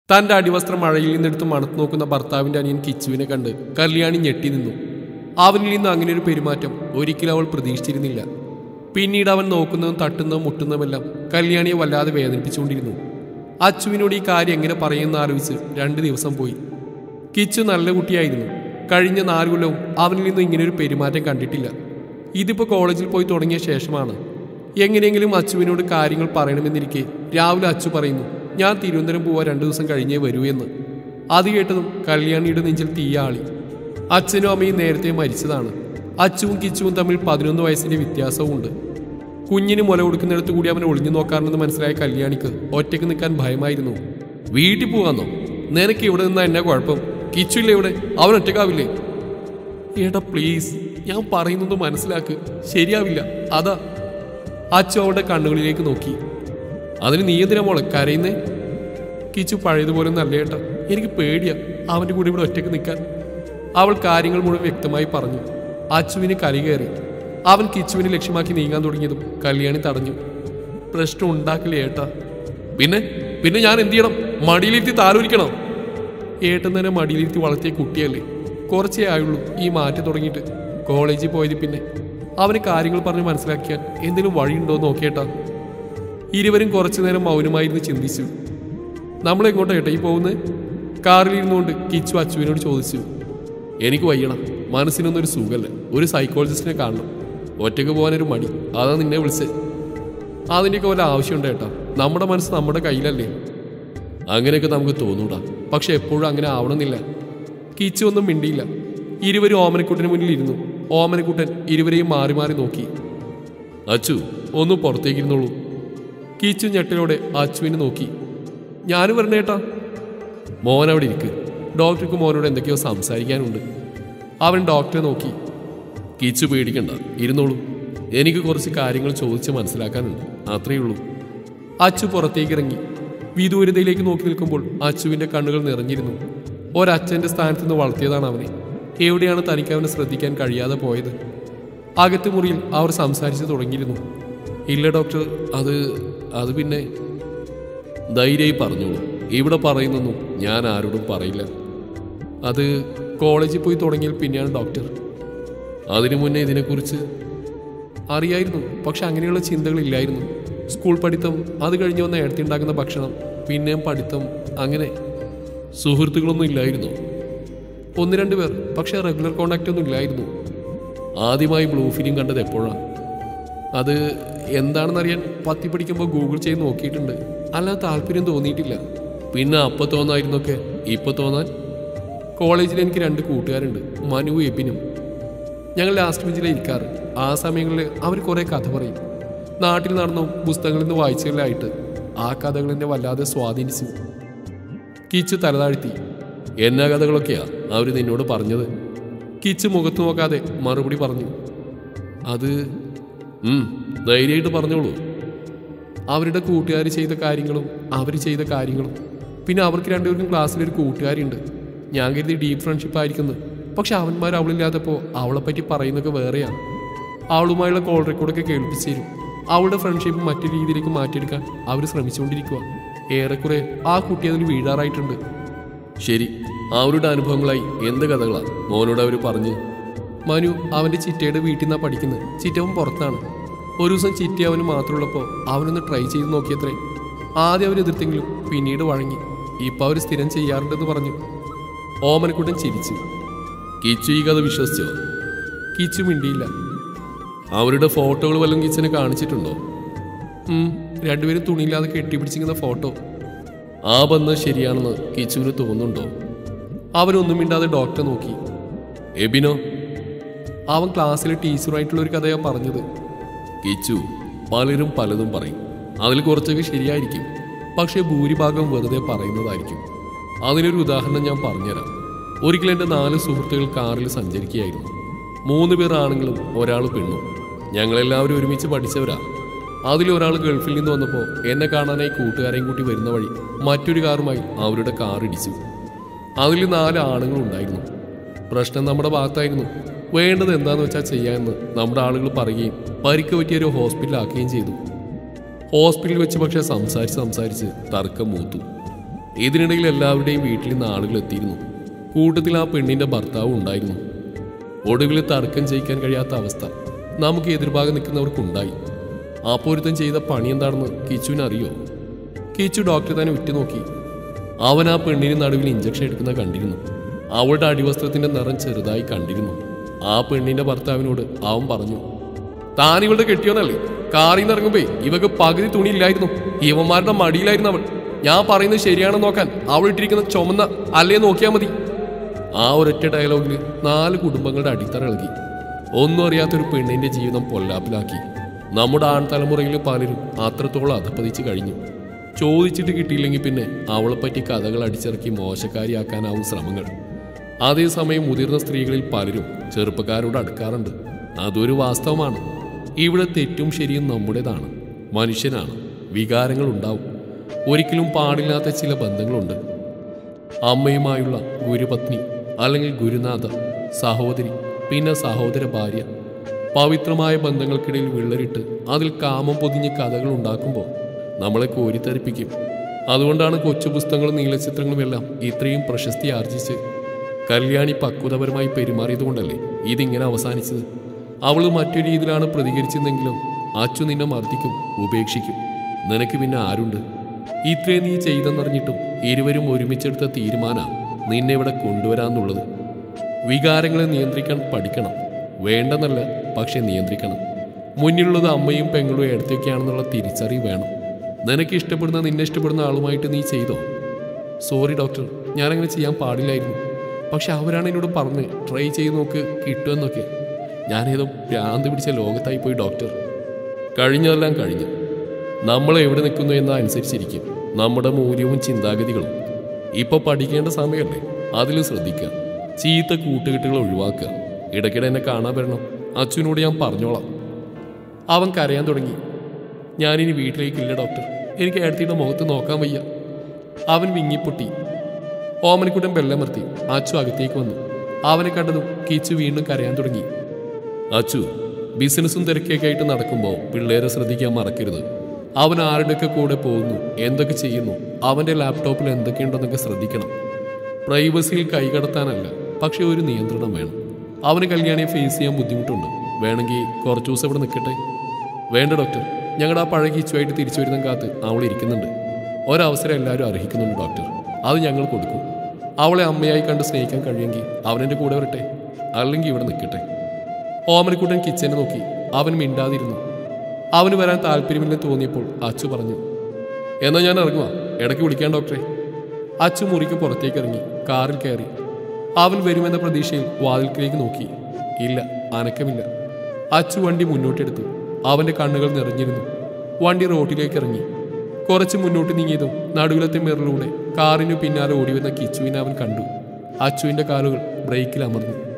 തന്റെ അടിവസ്ത്രം മഴയിൽ നിന്നെടുത്ത് മണത്ത് നോക്കുന്ന ഭർത്താവിന്റെ അനിയൻ കിച്ചുവിനെ കണ്ട് കല്യാണി ഞെട്ടി നിന്നു അവനിൽ നിന്ന് അങ്ങനെ ഒരു പെരുമാറ്റം ഒരിക്കലും അവൾ പ്രതീക്ഷിച്ചിരുന്നില്ല പിന്നീട് അവൻ നോക്കുന്നതും തട്ടുന്നതും മുട്ടുന്നതുമെല്ലാം കല്യാണിയെ വല്ലാതെ വേദനിപ്പിച്ചുകൊണ്ടിരുന്നു അച്ചുവിനോട് ഈ കാര്യം എങ്ങനെ പറയുമെന്ന് ആലോചിച്ച് രണ്ട് ദിവസം പോയി കിച്ചു നല്ല കുട്ടിയായിരുന്നു കഴിഞ്ഞ നാല് കൊല്ലവും അവനിൽ നിന്ന് ഇങ്ങനെ ഒരു പെരുമാറ്റം കണ്ടിട്ടില്ല ഇതിപ്പോൾ കോളേജിൽ പോയി തുടങ്ങിയ ശേഷമാണ് എങ്ങനെയെങ്കിലും അച്ചുവിനോട് കാര്യങ്ങൾ പറയണമെന്നിരിക്കെ രാവിലെ അച്ചു പറയുന്നു ഞാൻ തിരുവനന്തപുരം പോവാൻ രണ്ടു ദിവസം കഴിഞ്ഞേ വരൂ എന്ന് അത് കേട്ടതും കല്യാണിയുടെ നെഞ്ചിൽ തീയാളി അച്ഛനും അമ്മയും നേരത്തെ മരിച്ചതാണ് അച്ചുവും കിച്ചുവും തമ്മിൽ പതിനൊന്ന് വയസ്സിന്റെ വ്യത്യാസവും ഉണ്ട് കുഞ്ഞിന് മുല കൊടുക്കുന്നിടത്ത് കൂടി അവൻ ഒളിഞ്ഞു നോക്കാറുണ്ടെന്ന് മനസ്സിലായ കല്യാണിക്ക് ഒറ്റയ്ക്ക് നിൽക്കാൻ ഭയമായിരുന്നു വീട്ടിൽ പോകാന്നോ നിനക്ക് ഇവിടെ നിന്നാ എന്നെ കുഴപ്പം കിച്ചുല്ലേ ഇവിടെ അവൻ ഒറ്റക്കാവില്ലേ എടാ പ്ലീസ് ഞാൻ പറയുന്നത് മനസ്സിലാക്ക് ശരിയാവില്ല അതാ അച്ചു അവളുടെ കണ്ണുകളിലേക്ക് നോക്കി അതിന് നീ എന്തിനാ മോളെ കരയുന്നേ കിച്ചു പഴയതുപോലെ ഒന്നും ഏട്ടാ എനിക്ക് പേടിയാ അവന്റെ കൂടെ ഇവിടെ ഒറ്റയ്ക്ക് നിൽക്കാൻ അവൾ കാര്യങ്ങൾ മുഴുവൻ വ്യക്തമായി പറഞ്ഞു അച്ചുവിന് കലി കയറി അവൻ കിച്ചുവിനെ ലക്ഷ്യമാക്കി നീങ്ങാൻ തുടങ്ങിയതും കല്യാണി തടഞ്ഞു പ്രശ്നം ഉണ്ടാക്കില്ല ഏട്ടാ പിന്നെ പിന്നെ ഞാൻ എന്ത് ചെയ്യണം മടിയിലിരുത്തി താലോലിക്കണം ഏട്ടൻ തന്നെ മടിയിലിരുത്തി വളർത്തിയ കുട്ടിയല്ലേ കുറച്ചേ ആയുള്ളൂ ഈ മാറ്റി തുടങ്ങിയിട്ട് കോളേജിൽ പോയത് പിന്നെ അവന് കാര്യങ്ങൾ പറഞ്ഞ് മനസ്സിലാക്കിയാൽ എന്തെങ്കിലും വഴിയുണ്ടോ എന്ന് നോക്കിയേട്ടാ ഇരുവരും കുറച്ചു നേരം മൗനമായിരുന്നു ചിന്തിച്ചു നമ്മളെങ്ങോട്ടാ ഏട്ടാ ഈ പോകുന്നത് കാറിൽ ഇരുന്നുകൊണ്ട് കിച്ചു അച്ചുവിനോട് ചോദിച്ചു എനിക്ക് വയ്യണം മനസ്സിനൊന്നും ഒരു സുഖമല്ല ഒരു സൈക്കോളജിസ്റ്റിനെ കാണണം ഒറ്റയ്ക്ക് പോകാനൊരു മടി അതാ നിന്നെ വിളിച്ചത് അതിൻ്റെയൊക്കെ വല്ല ആവശ്യമുണ്ട് ഏട്ടാ നമ്മുടെ മനസ്സ് നമ്മുടെ കയ്യിലല്ലേ അങ്ങനെയൊക്കെ നമുക്ക് തോന്നൂടാ പക്ഷെ എപ്പോഴും അങ്ങനെ ആവണമെന്നില്ല കിച്ചു ഒന്നും മിണ്ടിയില്ല ഇരുവരും ഓമനക്കുട്ടന് മുന്നിൽ ഇരുന്നു ഓമനക്കുട്ടൻ ഇരുവരെയും മാറി മാറി നോക്കി അച്ചു ഒന്ന് പുറത്തേക്ക് ഇരുന്നോളൂ കിച്ചു ഞെട്ടലോടെ അച്ചുവിനെ നോക്കി ഞാനും വരണേട്ടാ മോൻ അവിടെ ഇരിക്ക് ഡോക്ടർക്ക് മോനോട് എന്തൊക്കെയോ സംസാരിക്കാനുണ്ട് അവൻ ഡോക്ടറെ നോക്കി കിച്ചു പേടിക്കണ്ട ഇരുന്നോളൂ എനിക്ക് കുറച്ച് കാര്യങ്ങൾ ചോദിച്ച് മനസ്സിലാക്കാനുണ്ട് അത്രയേ ഉള്ളൂ അച്ചു പുറത്തേക്ക് ഇറങ്ങി വിദൂരതയിലേക്ക് നോക്കി നിൽക്കുമ്പോൾ അച്ചുവിന്റെ കണ്ണുകൾ നിറഞ്ഞിരുന്നു ഒരച്ഛന്റെ സ്ഥാനത്ത് നിന്ന് വളർത്തിയതാണ് അവനെ എവിടെയാണ് തനിക്ക് അവനെ ശ്രദ്ധിക്കാൻ കഴിയാതെ പോയത് അകത്ത് മുറിയിൽ അവർ സംസാരിച്ചു തുടങ്ങിയിരുന്നു ഇല്ല ഡോക്ടർ അത് അത് പിന്നെ ധൈര്യമായി പറഞ്ഞോളൂ ഇവിടെ പറയുന്നൊന്നും ഞാൻ ആരോടും പറയില്ല അത് കോളേജിൽ പോയി തുടങ്ങിയാൽ പിന്നെയാണ് ഡോക്ടർ അതിനു മുന്നേ ഇതിനെക്കുറിച്ച് അറിയായിരുന്നു പക്ഷെ അങ്ങനെയുള്ള ചിന്തകളില്ലായിരുന്നു സ്കൂൾ പഠിത്തം അത് കഴിഞ്ഞ് വന്ന ഏടത്തി ഉണ്ടാക്കുന്ന ഭക്ഷണം പിന്നെയും പഠിത്തം അങ്ങനെ സുഹൃത്തുക്കളൊന്നും ഇല്ലായിരുന്നു ഒന്ന് രണ്ട് പേർ പക്ഷെ റെഗുലർ കോണ്ടാക്റ്റ് ഒന്നും ഇല്ലായിരുന്നു ആദ്യമായി ബ്ലൂ ഫിലിം കണ്ടത് എപ്പോഴാണ് അത് എന്താണെന്നറിയാൻ പത്തി പഠിക്കുമ്പോൾ ഗൂഗിൾ ചെയ്ത് നോക്കിയിട്ടുണ്ട് അല്ലാതെ താല്പര്യം തോന്നിയിട്ടില്ല പിന്നെ അപ്പം തോന്നായിരുന്നൊക്കെ ഇപ്പം തോന്നാൻ കോളേജിൽ എനിക്ക് രണ്ട് കൂട്ടുകാരുണ്ട് മനു എബിനും ഞങ്ങൾ ലാസ്റ്റ് ബെഞ്ചിലാണ് ഇരിക്കാറ് ആ സമയങ്ങളിൽ അവർ കുറേ കഥ പറയും നാട്ടിൽ നടന്നും പുസ്തകങ്ങളിൽ നിന്ന് വായിച്ചതിലായിട്ട് ആ കഥകൾ എന്നെ വല്ലാതെ സ്വാധീനിച്ചു കിച്ചു തലതാഴ്ത്തി എന്നാ കഥകളൊക്കെയാ അവർ നിന്നോട് പറഞ്ഞത് കിച്ചു മുഖത്ത് നോക്കാതെ മറുപടി പറഞ്ഞു അത് ഉം, ധൈര്യമായിട്ട് പറഞ്ഞോളൂ അവരുടെ കൂട്ടുകാർ ചെയ്ത കാര്യങ്ങളും അവർ ചെയ്ത കാര്യങ്ങളും പിന്നെ അവർക്ക് രണ്ടുപേർക്കും ക്ലാസ്സിലൊരു കൂട്ടുകാരിയുണ്ട് ഞാൻ കരുതി ഡീപ്പ് ഫ്രണ്ട്ഷിപ്പ് ആയിരിക്കുന്നു പക്ഷെ അവന്മാർ അവളില്ലാത്തപ്പോൾ അവളെപ്പറ്റി പറയുന്നതൊക്കെ വേറെയാണ് അവളുമായുള്ള കോൾ റെക്കോർഡൊക്കെ കേൾപ്പിച്ചു തരും അവളുടെ ഫ്രണ്ട്ഷിപ്പ് മറ്റു രീതിയിലേക്ക് മാറ്റിയെടുക്കാൻ അവർ ശ്രമിച്ചുകൊണ്ടിരിക്കുക ഏറെക്കുറെ ആ കുട്ടി അതിൽ വീഴാറായിട്ടുണ്ട് ശരി അവരുടെ അനുഭവങ്ങളായി എന്ത് കഥകളാ മോനോട് അവർ പറഞ്ഞ് മനു അവന്റെ ചിറ്റയുടെ വീട്ടിൽ നിന്നാണ് പഠിക്കുന്നത് ചിറ്റവൻ പുറത്താണ് ഒരു ദിവസം ചിറ്റ അവന് മാത്രമുള്ളപ്പോൾ അവനൊന്ന് ട്രൈ ചെയ്ത് നോക്കിയത്രേ ആദ്യം അവർ എതിർത്തെങ്കിലും പിന്നീട് വഴങ്ങി ഇപ്പൊ അവർ സ്ഥിരം ചെയ്യാറുണ്ടെന്ന് പറഞ്ഞു ഓമനക്കുട്ടൻ ചിരിച്ചു കിച്ചു ഈ കഥ വിശ്വസിച്ചോ കിച്ചു മിണ്ടിയില്ല അവരുടെ ഫോട്ടോകൾ വല്ലതും കിച്ചനെ കാണിച്ചിട്ടുണ്ടോ ഉം, രണ്ടുപേരും തുണിയില്ലാതെ കെട്ടിപ്പിടിച്ചിരിക്കുന്ന ഫോട്ടോ ആ ബന്ധം ശരിയാണെന്ന് കിച്ചുവിന് തോന്നുന്നുണ്ടോ അവനൊന്നും മിണ്ടാതെ ഡോക്ടറെ നോക്കി എബിനോ അവൻ ക്ലാസ്സിലെ ടീച്ചറുമായിട്ടുള്ള ഒരു കഥയാണ് പറഞ്ഞത് കിച്ചു പലരും പലതും പറയും അതിൽ കുറച്ചൊക്കെ ശരിയായിരിക്കും പക്ഷേ ഭൂരിഭാഗം വെറുതെ പറയുന്നതായിരിക്കും അതിനൊരു ഉദാഹരണം ഞാൻ പറഞ്ഞുതരാം ഒരിക്കൽ എൻ്റെ നാല് സുഹൃത്തുക്കൾ കാറിൽ സഞ്ചരിക്കുകയായിരുന്നു മൂന്ന് പേർ ആണുങ്ങളും ഒരാൾ പെണ്ണും ഞങ്ങളെല്ലാവരും ഒരുമിച്ച് പഠിച്ചവരാ അതിലൊരാൾ ഗൾഫിൽ നിന്ന് വന്നപ്പോൾ എന്നെ കാണാനായി കൂട്ടുകാരെയും കൂട്ടി വരുന്ന വഴി മറ്റൊരു കാറുമായി അവരുടെ കാർ ഇടിച്ചു അതിൽ നാല് ആണുങ്ങളുണ്ടായിരുന്നു പ്രശ്നം നമ്മുടെ ഭാഗത്തായിരുന്നു വേണ്ടത് എന്താന്ന് വെച്ചാൽ ചെയ്യാമെന്ന് നമ്മുടെ ആളുകൾ പറയുകയും പരിക്ക് പറ്റിയ ഒരു ഹോസ്പിറ്റലാക്കുകയും ചെയ്തു ഹോസ്പിറ്റലിൽ വെച്ച് പക്ഷേ സംസാരിച്ച് സംസാരിച്ച് തർക്കം മൂത്തു ഇതിനിടയിൽ എല്ലാവരുടെയും വീട്ടിൽ നിന്ന് ആളുകൾ എത്തിയിരുന്നു കൂട്ടത്തിൽ ആ പെണ്ണിന്റെ ഭർത്താവും ഉണ്ടായിരുന്നു ഒടുവിൽ തർക്കം ചെയ്യിക്കാൻ കഴിയാത്ത അവസ്ഥ നമുക്ക് എതിർഭാഗം നിൽക്കുന്നവർക്കുണ്ടായി ആ പൊരുത്തം ചെയ്ത പണി എന്താണെന്ന് കിച്ചുവിന് അറിയോ കിച്ചു ഡോക്ടറെ തന്നെ ഉറ്റുനോക്കി അവൻ ആ പെണ്ണിന് നടുവിൽ ഇഞ്ചക്ഷൻ എടുക്കുന്ന കണ്ടിരുന്നു അവളുടെ അടിവസ്ത്രത്തിന്റെ നിറം ചെറുതായി കണ്ടിരുന്നു ആ പെണ്ണിന്റെ ഭർത്താവിനോട് അവൻ പറഞ്ഞു താൻ ഇവളുടെ കെട്ടിയോനല്ലേ കാറിൽ നിന്ന് ഇറങ്ങുമ്പോ ഇവക്ക് പകുതി തുണിയില്ലായിരുന്നു ഇവന്മാരുടെ മടിയിലായിരുന്നു അവൾ ഞാൻ പറയുന്നത് ശരിയാണെന്ന് നോക്കാൻ അവൾ ഇട്ടിരിക്കുന്ന ചുമന്ന അല്ലേ നോക്കിയാൽ മതി ആ ഒരൊറ്റ ഡയലോഗിൽ നാല് കുടുംബങ്ങളുടെ അടിത്തറ ഇളകി ഒന്നും അറിയാത്തൊരു പെണ്ണിന്റെ ജീവിതം പൊല്ലാപ്പിലാക്കി നമ്മുടെ ആൺതലമുറയിൽ പലരും അത്രത്തോളം അധപ്പതിച്ച് കഴിഞ്ഞു ചോദിച്ചിട്ട് കിട്ടിയില്ലെങ്കിൽ പിന്നെ അവളെപ്പറ്റി കഥകൾ അടിച്ചിറക്കി മോശക്കാരിയാക്കാനാവും ശ്രമങ്ങൾ അതേസമയം മുതിർന്ന സ്ത്രീകളിൽ പലരും ചെറുപ്പക്കാരോട് അടുക്കാറുണ്ട് അതൊരു വാസ്തവമാണ് ഇവിടെ തെറ്റും ശരിയും നമ്മുടേതാണ് മനുഷ്യനാണ് വികാരങ്ങൾ ഉണ്ടാവും ഒരിക്കലും പാടില്ലാത്ത ചില ബന്ധങ്ങളുണ്ട് അമ്മയുമായുള്ള ഗുരുപത്നി അല്ലെങ്കിൽ ഗുരുനാഥ സഹോദരി പിന്നെ സഹോദര ഭാര്യ പവിത്രമായ ബന്ധങ്ങൾക്കിടയിൽ വിള്ളരിട്ട് അതിൽ കാമം പൊതിഞ്ഞ് കഥകൾ ഉണ്ടാക്കുമ്പോൾ നമ്മളെ കോരിത്തരിപ്പിക്കും അതുകൊണ്ടാണ് കൊച്ചു പുസ്തകങ്ങളും നീലചിത്രങ്ങളും എല്ലാം ഇത്രയും പ്രശസ്തി ആർജിച്ച് കല്യാണി പക്വതപരമായി പെരുമാറിയതുകൊണ്ടല്ലേ ഇതിങ്ങനെ അവസാനിച്ചത് അവൾ മറ്റൊരു രീതിയിലാണ് പ്രതികരിച്ചതെങ്കിലും അച്ചു നിന്നെ മർദ്ദിക്കും ഉപേക്ഷിക്കും നിനക്ക് പിന്നെ ആരുണ്ട് ഇത്രയും നീ ചെയ്തെന്നറിഞ്ഞിട്ടും ഇരുവരും ഒരുമിച്ചെടുത്ത തീരുമാനം നിന്നെ ഇവിടെ കൊണ്ടുവരാന്നുള്ളത് വികാരങ്ങളെ നിയന്ത്രിക്കാൻ പഠിക്കണം വേണ്ടെന്നല്ല പക്ഷെ നിയന്ത്രിക്കണം മുന്നിലുള്ളത് അമ്മയും പെങ്ങളും എടുത്തൊക്കെയാണെന്നുള്ള തിരിച്ചറിവ് വേണം നിനക്ക് ഇഷ്ടപ്പെടുന്ന നിന്നെ ഇഷ്ടപ്പെടുന്ന ആളുമായിട്ട് നീ ചെയ്തോ സോറി ഡോക്ടർ ഞാനങ്ങനെ ചെയ്യാൻ പാടില്ലായിരുന്നു പക്ഷെ അവരാണ് എന്നോട് പറഞ്ഞ് ട്രൈ ചെയ്ത് നോക്ക് കിട്ടുമെന്നൊക്കെ ഞാനേതോ ഭ്രാന്ത് പിടിച്ച ലോകത്തായി പോയി ഡോക്ടർ കഴിഞ്ഞതെല്ലാം കഴിഞ്ഞു നമ്മൾ എവിടെ നിൽക്കുന്നു എന്നതനുസരിച്ചിരിക്കും നമ്മുടെ മൂല്യവും ചിന്താഗതികളും ഇപ്പൊ പഠിക്കേണ്ട സമയമല്ലേ അതിൽ ശ്രദ്ധിക്കുക ചീത്ത കൂട്ടുകെട്ടുകൾ ഒഴിവാക്കുക ഇടയ്ക്കിടെ എന്നെ കാണാൻ വരണം അച്ഛനോട് ഞാൻ പറഞ്ഞോളാം അവൻ കരയാൻ തുടങ്ങി ഞാനിനി വീട്ടിലേക്കില്ല ഡോക്ടർ എനിക്ക് ഏടത്തിയുടെ മുഖത്ത് നോക്കാൻ വയ്യ അവൻ വിങ്ങിപ്പൊട്ടി ഓമനക്കുട്ടൻ ബെല്ലമർത്തി അച്ചു അകത്തേക്ക് വന്നു അവനെ കണ്ടതും കിച്ചു വീണ്ടും കരയാൻ തുടങ്ങി അച്ചു ബിസിനസ്സും തിരക്കൊക്കെ ആയിട്ട് നടക്കുമ്പോൾ പിള്ളേരെ ശ്രദ്ധിക്കാൻ മറക്കരുത് അവൻ ആരുടെയൊക്കെ കൂടെ പോകുന്നു എന്തൊക്കെ ചെയ്യുന്നു അവൻ്റെ ലാപ്ടോപ്പിൽ എന്തൊക്കെയുണ്ടെന്നൊക്കെ ശ്രദ്ധിക്കണം പ്രൈവസിയിൽ കൈകടത്താനല്ല പക്ഷെ ഒരു നിയന്ത്രണം വേണം അവന് കല്യാണിയെ ഫേസ് ചെയ്യാൻ ബുദ്ധിമുട്ടുണ്ട് വേണമെങ്കിൽ കുറച്ച് ദിവസം ഇവിടെ നിൽക്കട്ടെ വേണ്ട ഡോക്ടർ ഞങ്ങളുടെ ആ പഴയ കിച്ചുമായിട്ട് തിരിച്ചു വരുന്ന കാത്ത് അവൾ ഇരിക്കുന്നുണ്ട് ഒരവസരം എല്ലാവരും അർഹിക്കുന്നുണ്ട് ഡോക്ടർ അത് ഞങ്ങൾ കൊടുക്കും അവളെ അമ്മയായി കണ്ട് സ്നേഹിക്കാൻ കഴിയുമെങ്കിൽ അവനെൻ്റെ കൂടെ വരട്ടെ അല്ലെങ്കിൽ ഇവിടെ നിൽക്കട്ടെ ഓമനക്കുട്ടൻ കിച്ചനെ നോക്കി അവൻ മിണ്ടാതിരുന്നു അവന് വരാൻ താല്പര്യമില്ലെന്ന് തോന്നിയപ്പോൾ അച്ചു പറഞ്ഞു എന്നാ ഞാൻ ഇറങ്ങുക ഇടയ്ക്ക് വിളിക്കാൻ ഡോക്ടറെ അച്ചു മുറിക്ക് പുറത്തേക്ക് ഇറങ്ങി കാറിൽ കയറി അവൻ വരുമെന്ന പ്രതീക്ഷയിൽ വാതിൽക്കിലേക്ക് നോക്കി ഇല്ല അനക്കമില്ല അച്ചു വണ്ടി മുന്നോട്ടെടുത്തു അവന്റെ കണ്ണുകൾ നിറഞ്ഞിരുന്നു വണ്ടി റോഡിലേക്ക് ഇറങ്ങി കുറച്ച് മുന്നോട്ട് നീങ്ങിയതും നടുവിലത്തെ മിററിലൂടെ കാറിനു പിന്നാലെ ഓടിവന്ന കിച്ചുവിനെ അവൻ കണ്ടു അച്ചുവിന്റെ കാലുകൾ ബ്രേക്കിൽ അമർന്നു